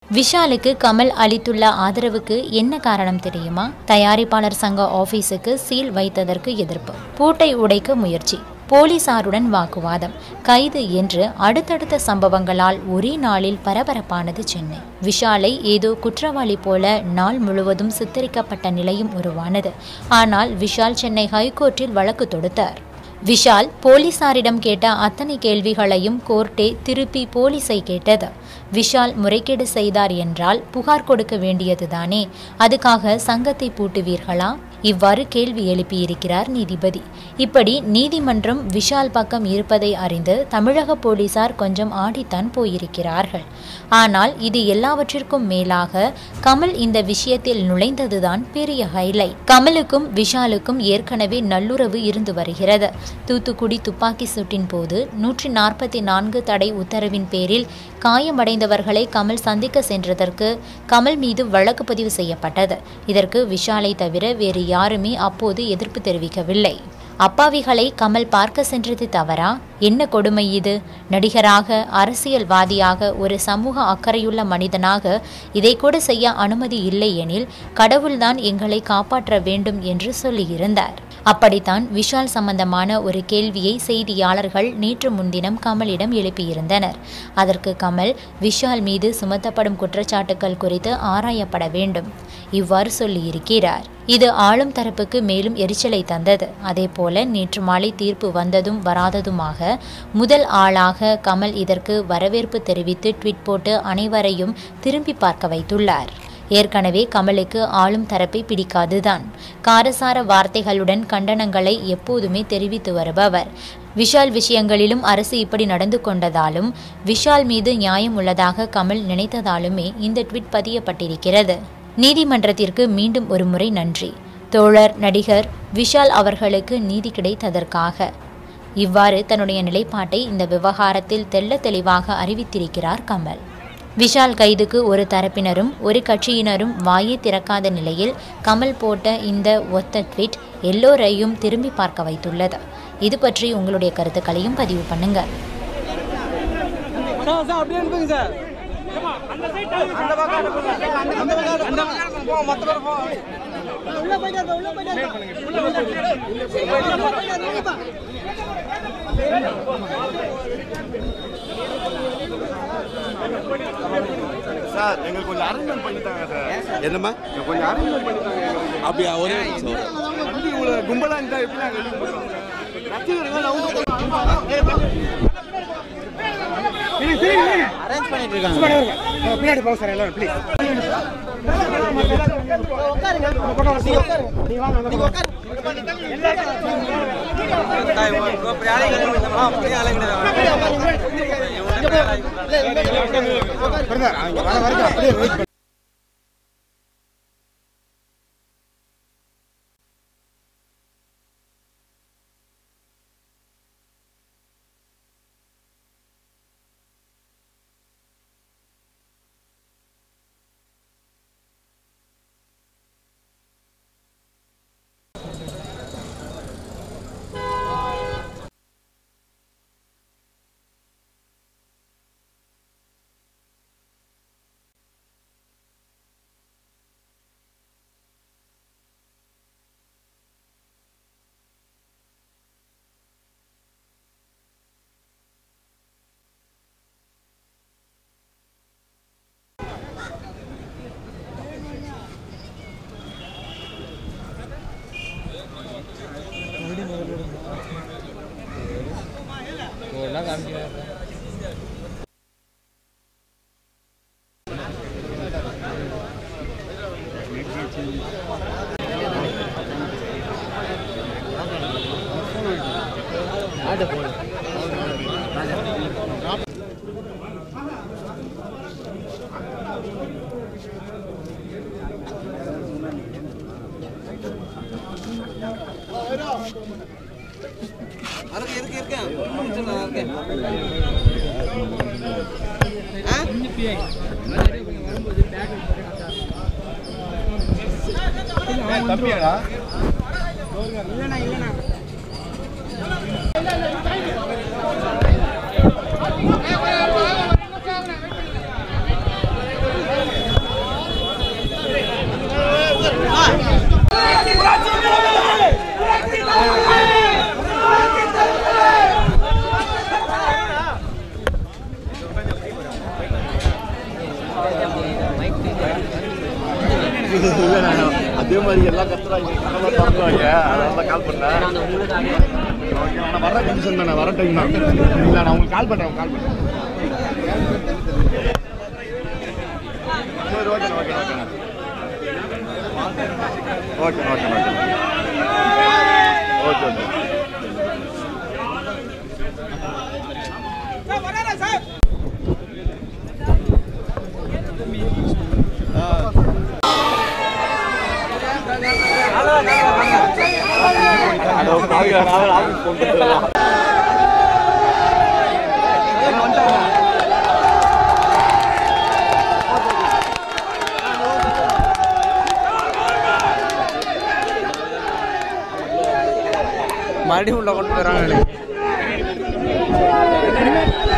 விஷாலுக்கு கமல் அளித்துள்ள ஆதரவுக்கு என்ன காரணம் தெரியுமா தயாரிப்பாளர் சங்க ஆபீஸுக்கு சீல் வைத்ததற்கு எதிர்ப்பு பூட்டை உடைக்க முயற்சி போலீசாருடன் வாக்குவாதம் கைது என்று அடுத்தடுத்த சம்பவங்களால் ஒரே நாளில் பரபரப்பானது சென்னை விஷாலை ஏதோ குற்றவாளி போல நாள் முழுவதும் சித்தரிக்கப்பட்ட நிலையும் உருவானது ஆனால் விஷால் சென்னை ஹைகோர்ட்டில் வழக்கு தொடுத்தார் விஷால் போலீசாரிடம் கேட்ட அத்தனை கேள்விகளையும் கோர்ட்டே திருப்பி போலீஸை கேட்டது விஷால் முறைகேடு செய்தார் என்றால் புகார் கொடுக்க வேண்டியதுதானே அதுக்காக சங்கத்தை பூட்டுவீர்களா இவ்வாறு கேள்வி எழுப்பியிருக்கிறார் நீதிபதி இப்படி நீதிமன்றம் விஷால் பக்கம் இருப்பதை அறிந்து தமிழக போலீசார் கொஞ்சம் ஆடித்தான் போயிருக்கிறார்கள் ஆனால் இது எல்லாவற்றிற்கும் மேலாக கமல் இந்த விஷயத்தில் நுழைந்ததுதான் பெரிய ஹைலைட் கமலுக்கும் விஷாலுக்கும் ஏற்கனவே நல்லுறவு இருந்து வருகிறது தூத்துக்குடி துப்பாக்கி சூட்டின் போது நூற்றி நாற்பத்தி நான்கு தடை உத்தரவின் பேரில் காயமடைந்தவர்களை கமல் சந்திக்க சென்றதற்கு கமல் மீது வழக்கு பதிவு செய்யப்பட்டது இதற்கு விஷாலை தவிர வேறு யாருமே அப்போது எதிர்ப்பு தெரிவிக்கவில்லை அப்பாவிகளை கமல் பார்க்க சென்றது தவறா என்ன கொடுமை இது நடிகராக அரசியல்வாதியாக ஒரு சமூக அக்கறையுள்ள மனிதனாக இதை கூட செய்ய அனுமதி இல்லை எனில் கடவுள்தான் எங்களை காப்பாற்ற வேண்டும் என்று சொல்லியிருந்தார் அப்படித்தான் விஷால் சம்பந்தமான ஒரு கேள்வியை செய்தியாளர்கள் நேற்று முன்தினம் கமலிடம் எழுப்பியிருந்தனர் அதற்கு கமல் விஷால் மீது சுமத்தப்படும் குற்றச்சாட்டுகள் குறித்து ஆராயப்பட வேண்டும் இவ்வாறு சொல்லியிருக்கிறார் இது ஆளும் தரப்புக்கு மேலும் எரிச்சலை தந்தது அதேபோல நேற்று மாலை தீர்ப்பு வந்ததும் வராததுமாக முதல் ஆளாக கமல் இதற்கு வரவேற்பு தெரிவித்து ட்வீட் போட்டு அனைவரையும் திரும்பி பார்க்க வைத்துள்ளார் ஏற்கனவே கமலுக்கு ஆளும் தரப்பை பிடிக்காதுதான் காரசார வார்த்தைகளுடன் கண்டனங்களை எப்போதுமே தெரிவித்து வருபவர் விஷால் விஷயங்களிலும் அரசு இப்படி நடந்து கொண்டதாலும் விஷால் மீது நியாயம் உள்ளதாக கமல் நினைத்ததாலுமே இந்த ட்வீட் பதியப்பட்டிருக்கிறது நீதிமன்றத்திற்கு மீண்டும் ஒரு முறை நன்றி தோழர் நடிகர் விஷால் அவர்களுக்கு நீதி கிடைத்ததற்காக இவ்வாறு தன்னுடைய நிலைப்பாட்டை இந்த விவகாரத்தில் தெள்ள தெளிவாக அறிவித்திருக்கிறார் கமல் விஷால் கைதுக்கு ஒரு தரப்பினரும் ஒரு கட்சியினரும் வாயே திறக்காத நிலையில் கமல் போட்ட இந்த ஒத்த ட்வீட் எல்லோரையும் திரும்பி பார்க்க வைத்துள்ளது இது பற்றி உங்களுடைய கருத்துக்களையும் பதிவு பண்ணுங்க சார் சார் அப்படியே அனுப்புங்க சார் அந்த பக்கம் அனுப்புங்க அந்த பக்கம் அந்த பக்கம் போ மொத்த பேர் போ உள்ள போயிட்டே இருப்பா உள்ள போயிட்டே இருப்பா உள்ள போயிட்டே இருப்பா சார் எங்களுக்கு கொஞ்சம் அரேஞ்ச்மெண்ட் பண்ணிட்டாங்க சார் என்னம்மா கொஞ்சம் அரேஞ்ச்மெண்ட் பண்ணிட்டாங்க அப்படியா ஒரே நிமிஷம் வண்டி இவ்வளோ கும்பலாக இருந்தால் எப்படி நாங்கள் வெளியே போகிறோம் ரசிகர்கள் அவங்க அரேஞ்ச் பண்ணிட்டு இருக்காங்க பின்னாடி போக சார் எல்லாரும் ப்ளீஸ் உட்காருங்க நீங்க உட்காருங்க நீங்க வாங்க நீங்க உட்காருங்க இப்படி ஆளுங்க ஆ அப்படியே ஆளுங்க பிரதர் அவங்க வர வரைக்கும் அப்படியே வெயிட் பண்ணு இருக்கு இருக்கு இருக்கு ஒரு நிமிஷம் நான் இருக்கேன் தம்பியாடா ஆ இல்லை நான் அதே மாதிரி எல்லாம் கத்துறாங்க கதவை திறந்துவாங்க அதனால தான் கால் பண்ணேன் ஓகே நான் வர கண்டிஷன் தான் நான் வர டைம் தான் இல்லை நான் உங்களுக்கு கால் பண்ணுறேன் கால் பண்ணுறேன் சரி okay okay okay okay okay okay okay okay மறுபடியும் உள்ள கொண்டு போயிடறாங்க